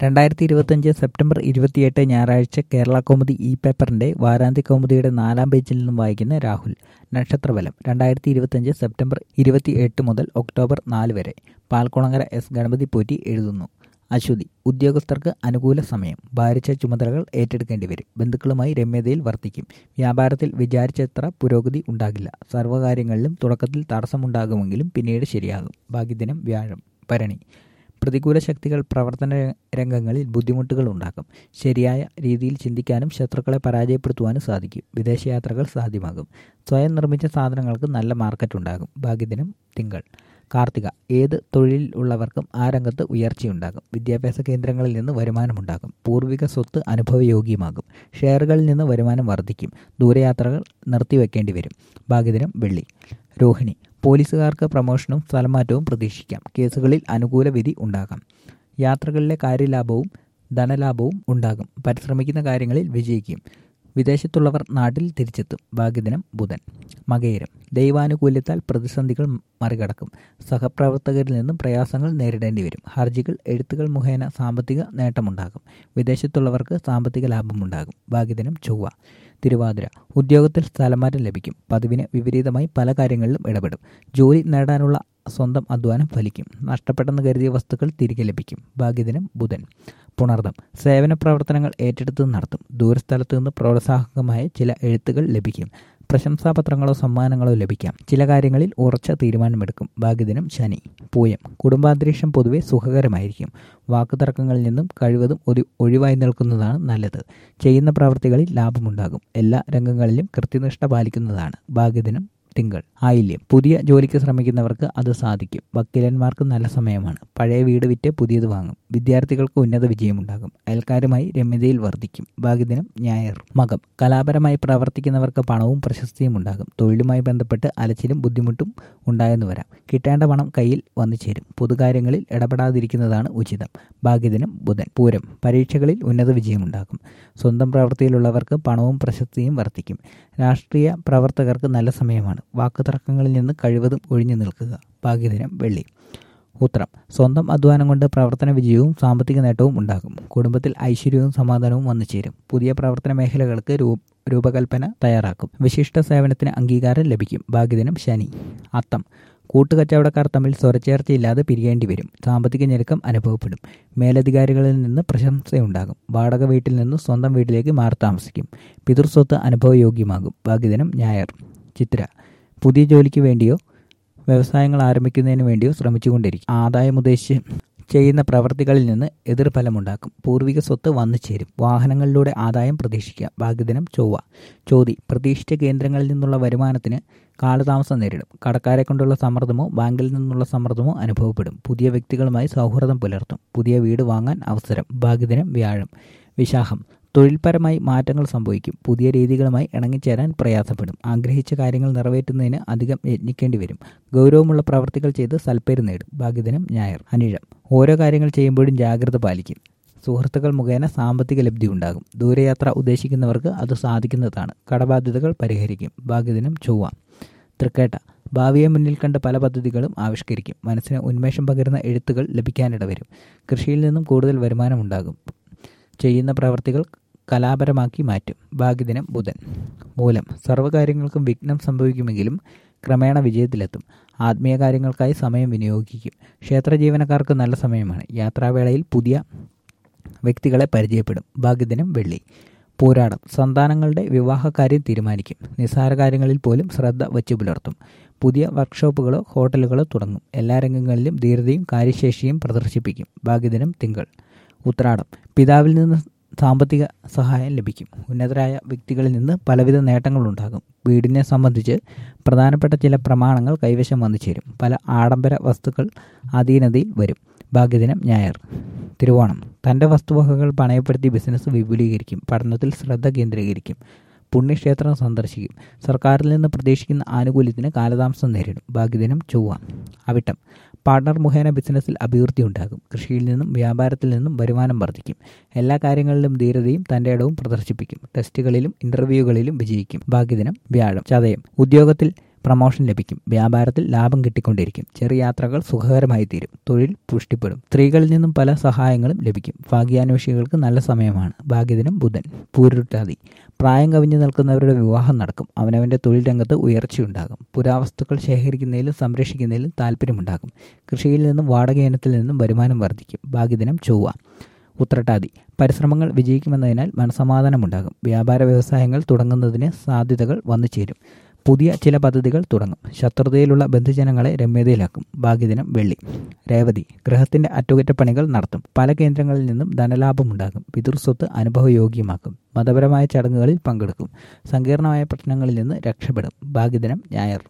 രണ്ടായിരത്തി ഇരുപത്തഞ്ച് സെപ്റ്റംബർ ഇരുപത്തിയെട്ട് ഞായറാഴ്ച കേരള കൗമുദി ഇ പേപ്പറിന്റെ വാരാന്ത്യ കൗമുദിയുടെ നാലാം പേജിൽ നിന്നും വായിക്കുന്ന രാഹുൽ നക്ഷത്രഫലം രണ്ടായിരത്തി ഇരുപത്തഞ്ച് സെപ്റ്റംബർ ഇരുപത്തിയെട്ട് മുതൽ ഒക്ടോബർ നാല് വരെ പാൽക്കുളങ്ങര എസ് ഗണപതി പോറ്റി എഴുതുന്നു അശ്വതി ഉദ്യോഗസ്ഥർക്ക് അനുകൂല സമയം ഭാരിച്ച ചുമതലകൾ ഏറ്റെടുക്കേണ്ടി വരും ബന്ധുക്കളുമായി രമ്യതയിൽ വർത്തിക്കും വ്യാപാരത്തിൽ വിചാരിച്ചത്ര പുരോഗതി ഉണ്ടാകില്ല സർവ്വകാര്യങ്ങളിലും തുടക്കത്തിൽ തടസ്സമുണ്ടാകുമെങ്കിലും പിന്നീട് ശരിയാകും ഭാഗ്യദിനം വ്യാഴം ഭരണി പ്രതികൂല ശക്തികൾ പ്രവർത്തന രംഗങ്ങളിൽ ബുദ്ധിമുട്ടുകൾ ഉണ്ടാക്കും ശരിയായ രീതിയിൽ ചിന്തിക്കാനും ശത്രുക്കളെ പരാജയപ്പെടുത്തുവാനും സാധിക്കും വിദേശയാത്രകൾ സാധ്യമാകും സ്വയം നിർമ്മിച്ച സാധനങ്ങൾക്ക് നല്ല മാർക്കറ്റ് ഉണ്ടാകും ഭാഗ്യദിനം തിങ്കൾ കാർത്തിക ഏത് തൊഴിലിൽ ഉള്ളവർക്കും ആ രംഗത്ത് ഉയർച്ചയുണ്ടാകും വിദ്യാഭ്യാസ കേന്ദ്രങ്ങളിൽ നിന്ന് വരുമാനമുണ്ടാകും പൂർവിക സ്വത്ത് അനുഭവയോഗ്യമാകും ഷെയറുകളിൽ നിന്ന് വരുമാനം വർദ്ധിക്കും ദൂരയാത്രകൾ നിർത്തിവെക്കേണ്ടി വരും ഭാഗ്യദിനം വെള്ളി രോഹിണി പോലീസുകാർക്ക് പ്രമോഷനും സ്ഥലമാറ്റവും പ്രതീക്ഷിക്കാം കേസുകളിൽ അനുകൂല വിധി ഉണ്ടാകാം യാത്രകളിലെ കാര്യലാഭവും ധനലാഭവും ഉണ്ടാകും പരിശ്രമിക്കുന്ന കാര്യങ്ങളിൽ വിജയിക്കും വിദേശത്തുള്ളവർ നാട്ടിൽ തിരിച്ചെത്തും ഭാഗ്യദിനം ബുധൻ മകയിരം ദൈവാനുകൂല്യത്താൽ പ്രതിസന്ധികൾ മറികടക്കും സഹപ്രവർത്തകരിൽ നിന്നും പ്രയാസങ്ങൾ നേരിടേണ്ടി വരും ഹർജികൾ എഴുത്തുകൾ മുഖേന സാമ്പത്തിക നേട്ടമുണ്ടാകും വിദേശത്തുള്ളവർക്ക് സാമ്പത്തിക ലാഭമുണ്ടാകും ഭാഗ്യദിനം ചൊവ്വ തിരുവാതിര ഉദ്യോഗത്തിൽ സ്ഥലമാറ്റം ലഭിക്കും പതിവിന് വിപരീതമായി പല കാര്യങ്ങളിലും ഇടപെടും ജോലി നേടാനുള്ള സ്വന്തം അധ്വാനം ഫലിക്കും നഷ്ടപ്പെട്ടെന്ന് കരുതിയ വസ്തുക്കൾ തിരികെ ലഭിക്കും ഭാഗ്യദിനം ബുധൻ പുണർദം സേവന പ്രവർത്തനങ്ങൾ ഏറ്റെടുത്ത് നടത്തും ദൂരസ്ഥലത്തു നിന്ന് പ്രോത്സാഹകമായ ചില എഴുത്തുകൾ ലഭിക്കും പ്രശംസാപത്രങ്ങളോ സമ്മാനങ്ങളോ ലഭിക്കാം ചില കാര്യങ്ങളിൽ ഉറച്ച തീരുമാനമെടുക്കും ഭാഗ്യദിനം ശനി പൂയം കുടുംബാന്തരീക്ഷം പൊതുവെ സുഖകരമായിരിക്കും വാക്കുതർക്കങ്ങളിൽ നിന്നും കഴിവതും ഒരു ഒഴിവായി നിൽക്കുന്നതാണ് നല്ലത് ചെയ്യുന്ന പ്രവൃത്തികളിൽ ലാഭമുണ്ടാകും എല്ലാ രംഗങ്ങളിലും കൃത്യനിഷ്ഠ പാലിക്കുന്നതാണ് ഭാഗ്യദിനം തിങ്കൾ ആയില്യം പുതിയ ജോലിക്ക് ശ്രമിക്കുന്നവർക്ക് അത് സാധിക്കും വക്കീലന്മാർക്ക് നല്ല സമയമാണ് പഴയ വീട് വിറ്റ് പുതിയത് വാങ്ങും വിദ്യാർത്ഥികൾക്ക് ഉന്നത വിജയമുണ്ടാകും അയൽക്കാരുമായി രമ്യതയിൽ വർദ്ധിക്കും ഭാഗ്യദിനം ഞായർ മകം കലാപരമായി പ്രവർത്തിക്കുന്നവർക്ക് പണവും പ്രശസ്തിയും ഉണ്ടാകും തൊഴിലുമായി ബന്ധപ്പെട്ട് അലച്ചിലും ബുദ്ധിമുട്ടും ഉണ്ടായെന്ന് വരാം കിട്ടേണ്ട പണം കയ്യിൽ വന്നു ചേരും പൊതുകാര്യങ്ങളിൽ ഇടപെടാതിരിക്കുന്നതാണ് ഉചിതം ഭാഗ്യദിനം ബുധൻ പൂരം പരീക്ഷകളിൽ ഉന്നത വിജയമുണ്ടാകും സ്വന്തം പ്രവൃത്തിയിലുള്ളവർക്ക് പണവും പ്രശസ്തിയും വർദ്ധിക്കും രാഷ്ട്രീയ പ്രവർത്തകർക്ക് നല്ല സമയമാണ് വാക്കുതർക്കങ്ങളിൽ നിന്ന് കഴിവതും ഒഴിഞ്ഞു നിൽക്കുക ഭാഗ്യദിനം വെള്ളി ഉത്തരം സ്വന്തം അധ്വാനം കൊണ്ട് പ്രവർത്തന വിജയവും സാമ്പത്തിക നേട്ടവും ഉണ്ടാകും കുടുംബത്തിൽ ഐശ്വര്യവും സമാധാനവും വന്നു ചേരും പുതിയ പ്രവർത്തന മേഖലകൾക്ക് രൂപകൽപ്പന തയ്യാറാക്കും വിശിഷ്ട സേവനത്തിന് അംഗീകാരം ലഭിക്കും ഭാഗ്യദിനം ശനി അത്തം കൂട്ടുകച്ചവടക്കാർ തമ്മിൽ സ്വരച്ചേർച്ചയില്ലാതെ പിരിയേണ്ടി വരും സാമ്പത്തിക ഞെരുക്കം അനുഭവപ്പെടും മേലധികാരികളിൽ നിന്ന് പ്രശംസയുണ്ടാകും വാടക വീട്ടിൽ നിന്ന് സ്വന്തം വീട്ടിലേക്ക് മാറി താമസിക്കും പിതൃസ്വത്ത് അനുഭവയോഗ്യമാകും ഭാഗ്യദിനം ഞായർ ചിത്ര പുതിയ ജോലിക്ക് വേണ്ടിയോ വ്യവസായങ്ങൾ ആരംഭിക്കുന്നതിന് വേണ്ടിയോ ശ്രമിച്ചുകൊണ്ടിരിക്കും ആദായം ഉദ്ദേശിച്ച് ചെയ്യുന്ന പ്രവർത്തികളിൽ നിന്ന് എതിർഫലമുണ്ടാക്കും പൂർവിക സ്വത്ത് വന്നു ചേരും വാഹനങ്ങളിലൂടെ ആദായം പ്രതീക്ഷിക്കാം ഭാഗ്യദിനം ചൊവ്വ ചോതി പ്രതീക്ഷിച്ച കേന്ദ്രങ്ങളിൽ നിന്നുള്ള വരുമാനത്തിന് കാലതാമസം നേരിടും കടക്കാരെ കൊണ്ടുള്ള സമ്മർദ്ദമോ ബാങ്കിൽ നിന്നുള്ള സമ്മർദ്ദമോ അനുഭവപ്പെടും പുതിയ വ്യക്തികളുമായി സൗഹൃദം പുലർത്തും പുതിയ വീട് വാങ്ങാൻ അവസരം ഭാഗ്യദിനം വ്യാഴം വിശാഖം തൊഴിൽപരമായി മാറ്റങ്ങൾ സംഭവിക്കും പുതിയ രീതികളുമായി ഇണങ്ങിച്ചേരാൻ പ്രയാസപ്പെടും ആഗ്രഹിച്ച കാര്യങ്ങൾ നിറവേറ്റുന്നതിന് അധികം യത്നിക്കേണ്ടി വരും ഗൗരവമുള്ള പ്രവർത്തികൾ ചെയ്ത് സൽപ്പേര് നേടും ഭാഗ്യദിനം ഞായർ അനിഴം ഓരോ കാര്യങ്ങൾ ചെയ്യുമ്പോഴും ജാഗ്രത പാലിക്കും സുഹൃത്തുക്കൾ മുഖേന സാമ്പത്തിക ലബ്ധി ഉണ്ടാകും ദൂരയാത്ര ഉദ്ദേശിക്കുന്നവർക്ക് അത് സാധിക്കുന്നതാണ് കടബാധ്യതകൾ പരിഹരിക്കും ഭാഗ്യദിനം ചൊവ്വ തൃക്കേട്ട ഭാവിയെ മുന്നിൽ കണ്ട് പല പദ്ധതികളും ആവിഷ്കരിക്കും മനസ്സിന് ഉന്മേഷം പകരുന്ന എഴുത്തുകൾ ലഭിക്കാനിടവരും കൃഷിയിൽ നിന്നും കൂടുതൽ വരുമാനമുണ്ടാകും ചെയ്യുന്ന പ്രവർത്തികൾ കലാപരമാക്കി മാറ്റും ഭാഗ്യദിനം ബുധൻ മൂലം സർവ്വകാര്യങ്ങൾക്കും വിഘ്നം സംഭവിക്കുമെങ്കിലും ക്രമേണ വിജയത്തിലെത്തും ആത്മീയ കാര്യങ്ങൾക്കായി സമയം വിനിയോഗിക്കും ക്ഷേത്ര ജീവനക്കാർക്ക് നല്ല സമയമാണ് യാത്രാവേളയിൽ പുതിയ വ്യക്തികളെ പരിചയപ്പെടും ഭാഗ്യദിനം വെള്ളി പോരാടം സന്താനങ്ങളുടെ വിവാഹകാര്യം തീരുമാനിക്കും നിസ്സാര കാര്യങ്ങളിൽ പോലും ശ്രദ്ധ വച്ചു പുലർത്തും പുതിയ വർക്ക്ഷോപ്പുകളോ ഹോട്ടലുകളോ തുടങ്ങും എല്ലാ രംഗങ്ങളിലും ധീരതയും കാര്യശേഷിയും പ്രദർശിപ്പിക്കും ഭാഗ്യദിനം തിങ്കൾ ഉത്രാടം പിതാവിൽ നിന്ന് സാമ്പത്തിക സഹായം ലഭിക്കും ഉന്നതരായ വ്യക്തികളിൽ നിന്ന് പലവിധ നേട്ടങ്ങളുണ്ടാകും വീടിനെ സംബന്ധിച്ച് പ്രധാനപ്പെട്ട ചില പ്രമാണങ്ങൾ കൈവശം വന്നു ചേരും പല ആഡംബര വസ്തുക്കൾ അധീനതയിൽ വരും ഭാഗ്യദിനം ഞായർ തിരുവോണം തൻ്റെ വസ്തുവകകൾ പണയപ്പെടുത്തി ബിസിനസ് വിപുലീകരിക്കും പഠനത്തിൽ ശ്രദ്ധ കേന്ദ്രീകരിക്കും പുണ്യക്ഷേത്രം സന്ദർശിക്കും സർക്കാരിൽ നിന്ന് പ്രതീക്ഷിക്കുന്ന ആനുകൂല്യത്തിന് കാലതാമസം നേരിടും ഭാഗ്യദിനം ചൊവ്വ അവിട്ടം പാർട്ണർ മുഖേന ബിസിനസ്സിൽ അഭിവൃദ്ധി ഉണ്ടാകും കൃഷിയിൽ നിന്നും വ്യാപാരത്തിൽ നിന്നും വരുമാനം വർദ്ധിക്കും എല്ലാ കാര്യങ്ങളിലും ധീരതയും തൻ്റെ ഇടവും പ്രദർശിപ്പിക്കും ടെസ്റ്റുകളിലും ഇന്റർവ്യൂകളിലും വിജയിക്കും ഭാഗ്യദിനം വ്യാഴം ചതയം ഉദ്യോഗത്തിൽ പ്രമോഷൻ ലഭിക്കും വ്യാപാരത്തിൽ ലാഭം കിട്ടിക്കൊണ്ടിരിക്കും ചെറിയ യാത്രകൾ സുഖകരമായി തീരും തൊഴിൽ പുഷ്ടിപ്പെടും സ്ത്രീകളിൽ നിന്നും പല സഹായങ്ങളും ലഭിക്കും ഭാഗ്യാന്വേഷികൾക്ക് നല്ല സമയമാണ് ഭാഗ്യദിനം ബുധൻ പൂരുട്ടാതി പ്രായം കവിഞ്ഞു നിൽക്കുന്നവരുടെ വിവാഹം നടക്കും അവനവൻ്റെ തൊഴിൽ രംഗത്ത് ഉയർച്ചയുണ്ടാകും പുരാവസ്തുക്കൾ ശേഖരിക്കുന്നതിലും സംരക്ഷിക്കുന്നതിലും താല്പര്യമുണ്ടാകും കൃഷിയിൽ നിന്നും വാടക ഇനത്തിൽ നിന്നും വരുമാനം വർദ്ധിക്കും ഭാഗ്യദിനം ചൊവ്വ ഉത്രട്ടാതി പരിശ്രമങ്ങൾ വിജയിക്കുമെന്നതിനാൽ മനസമാധാനമുണ്ടാകും വ്യാപാര വ്യവസായങ്ങൾ തുടങ്ങുന്നതിന് സാധ്യതകൾ വന്നു ചേരും പുതിയ ചില പദ്ധതികൾ തുടങ്ങും ശത്രുതയിലുള്ള ബന്ധുജനങ്ങളെ രമ്യതയിലാക്കും ഭാഗ്യദിനം വെള്ളി രേവതി ഗൃഹത്തിന്റെ അറ്റകുറ്റപ്പണികൾ നടത്തും പല കേന്ദ്രങ്ങളിൽ നിന്നും ധനലാഭമുണ്ടാകും പിതൃസ്വത്ത് അനുഭവയോഗ്യമാക്കും മതപരമായ ചടങ്ങുകളിൽ പങ്കെടുക്കും സങ്കീർണമായ പ്രശ്നങ്ങളിൽ നിന്ന് രക്ഷപ്പെടും ഭാഗ്യദിനം ഞായർ